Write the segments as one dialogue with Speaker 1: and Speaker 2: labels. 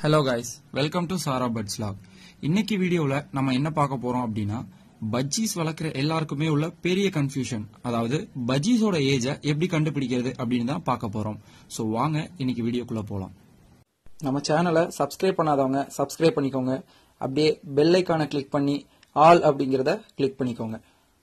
Speaker 1: hello guys welcome to Sara buds log இன்னைக்கு வீடியோவில் நம்ம என்ன பார்க்க போறோம் அப்படின்னா பஜ்ஜீஸ் வளர்க்குற எல்லாருக்குமே உள்ள பெரிய கன்ஃபியூஷன் அதாவது பஜ்ஜீஸோட ஏஜை எப்படி கண்டுபிடிக்கிறது அப்படின்னு தான் பார்க்க போறோம் ஸோ வாங்க இன்னைக்கு வீடியோக்குள்ள போகலாம் நம்ம சேனலை சப்ஸ்கிரைப் பண்ணாதவங்க சப்ஸ்கிரைப் பண்ணிக்கோங்க அப்படியே பெல் ஐக்கானை கிளிக் பண்ணி ஆல் அப்படிங்கிறத கிளிக் பண்ணிக்கோங்க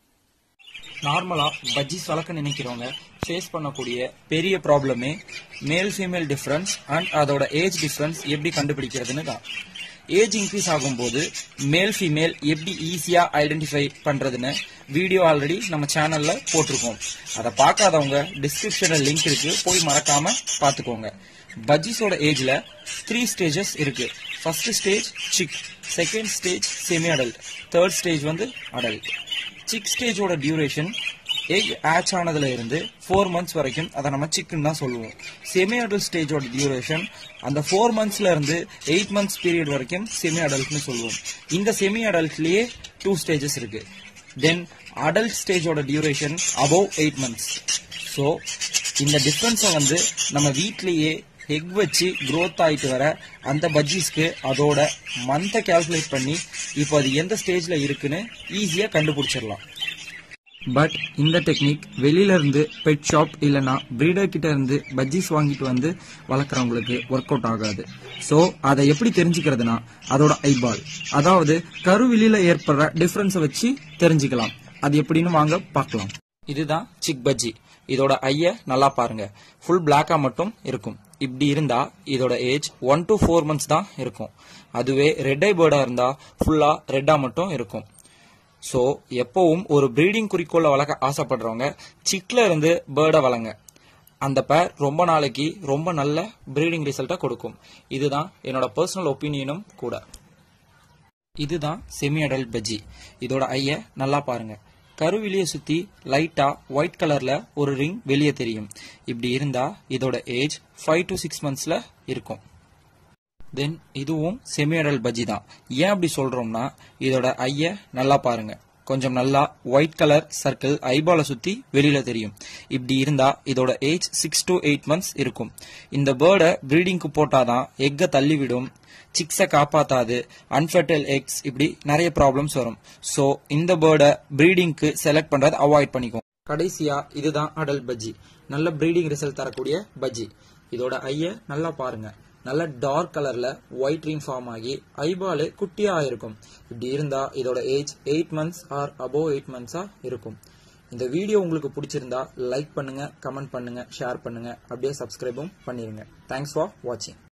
Speaker 1: நார்மலா பஜ்ஜீஸ் வளர்க்க நினைக்கிறவங்க ஃபேஸ் பண்ணக்கூடிய பெரிய ப்ராப்ளமே மேல் ஃபீமேல் டிஃபரன்ஸ் அண்ட் அதோட ஏஜ் டிஃபரன்ஸ் எப்படி கண்டுபிடிக்கிறதுன்னு தான் ஏஜ் இன்க்ரீஸ் ஆகும்போது மேல் ஃபீமேல் எப்படி ஈஸியா ஐடென்டிஃபை பண்றதுன்னு வீடியோ ஆல்ரெடி நம்ம சேனல்ல போட்டிருக்கோம் அதை பார்க்காதவங்க டிஸ்கிரிப்ஷன்ல லிங்க் இருக்கு போய் மறக்காம பார்த்துக்கோங்க பஜ்ஜீஸோட ஏஜ்ல த்ரீ ஸ்டேஜஸ் இருக்கு first stage chick second stage semi adult third stage வந்து அடல்ட் சிக் ஸ்டேஜோட டியூரேஷன் எக் ஆச் ஆனதுல இருந்து ஃபோர் மந்த்ஸ் வரைக்கும் அதை நம்ம சிக்குன்னு தான் சொல்லுவோம் செமி அடல்ட் ஸ்டேஜோட டியூரேஷன் அந்த ஃபோர் மந்த்ஸ்ல இருந்து எயிட் மந்த்ஸ் பீரியட் வரைக்கும் செமி அடல்ட்னு சொல்லுவோம் இந்த செமி அடல்ட்லயே டூ ஸ்டேஜஸ் இருக்கு தென் அடல்ட் ஸ்டேஜோட duration above eight months so இந்த டிஃப்ரென்ஸை வந்து நம்ம வீட்லயே எக் வச்சு growth ஆயிட்டு வர அந்த பஜ்ஜீஸ்க்கு அதோட மந்த்தை கால்குலேட் பண்ணி இப்போ அது எந்த ஸ்டேஜ்ல இருக்குன்னு ஈஸியா கண்டுபிடிச்சிடலாம் பட் இந்த டெக்னிக் வெளியில இருந்து பெட் ஷாப் இல்லனா பிரீடர் கிட்ட இருந்து பஜ்ஜீஸ் வாங்கிட்டு வந்து வளர்க்குறவங்களுக்கு ஒர்க் அவுட் ஆகாது ஸோ அதை எப்படி தெரிஞ்சுக்கிறதுனா அதோட ஐபால் அதாவது கருவிலியில ஏற்படுற டிஃபரன்ஸை வச்சு தெரிஞ்சுக்கலாம் அது எப்படின்னு வாங்க பார்க்கலாம் இதுதான் சிக் பஜ்ஜி இதோட ஐய நல்லா பாருங்க ஃபுல் பிளாக்கா மட்டும் இருக்கும் இப்படி இருந்தா இதோட age one to four months தான் இருக்கும் அதுவே ரெட் ஐ பேர்டா இருந்தா ஃபுல்லா ரெட்டா மட்டும் இருக்கும் ஸோ எப்பவும் ஒரு ப்ரீடிங் குறிக்கோளை வளர்க்க ஆசைப்படுறவங்க சிக்ல இருந்து பேர்டை வளங்க அந்த பேர் ரொம்ப நாளைக்கு ரொம்ப நல்ல ப்ரீடிங் ரிசல்ட்டை கொடுக்கும் இதுதான் என்னோட பர்சனல் ஒப்பீனியனும் கூட இதுதான் செமி அடல்ட் பஜ்ஜி இதோட ஐய நல்லா பாருங்க கருவிலிய சுத்தி லைட்டா ஒயிட் கலர்ல ஒரு ரிங் வெளியே தெரியும் இப்படி இருந்தா இதோட ஏஜ் ஃபைவ் டு சிக்ஸ் மந்த்ஸ்ல இருக்கும் தென் இதுவும் செமி அடல்ட் பஜ்ஜி தான் ஏன் அப்படி சொல்றோம்னா இதோட ஐய நல்லா பாருங்க கொஞ்சம் நல்லா ஒயிட் கலர் சர்க்கிள் ஐபால சுத்தி வெளியில தெரியும் இப்படி இருந்தா இதோட age six to eight months இருக்கும் இந்த பேர்டை ப்ரீடிங்க்கு போட்டாதான் எக்கை தள்ளிவிடும் சிக்ஸை காப்பாத்தாது அன்ஃபர்டைல் எக்ஸ் இப்படி நிறைய ப்ராப்ளம்ஸ் வரும் ஸோ இந்த பேர்டை ப்ரீடிங்க்கு செலக்ட் பண்றதை அவாய்ட் பண்ணிக்கும் கடைசியா இதுதான் அடல்ட் பஜ்ஜி நல்ல ப்ரீடிங் ரிசல்ட் தரக்கூடிய பஜ்ஜி இதோட ஐய நல்லா பாருங்க நல்ல டார்க் கலர்ல ஒயிட் ரிங் ஃபார்ம் ஆகி ஐபாலு குட்டியா இருக்கும் இப்படி இருந்தா இதோட age eight months or above eight மந்த்ஸா இருக்கும் இந்த வீடியோ உங்களுக்கு பிடிச்சிருந்தா லைக் பண்ணுங்க கமெண்ட் பண்ணுங்க ஷேர் பண்ணுங்க அப்படியே சப்ஸ்கிரைபும் பண்ணிருங்க தேங்க்ஸ் ஃபார் வாட்சிங்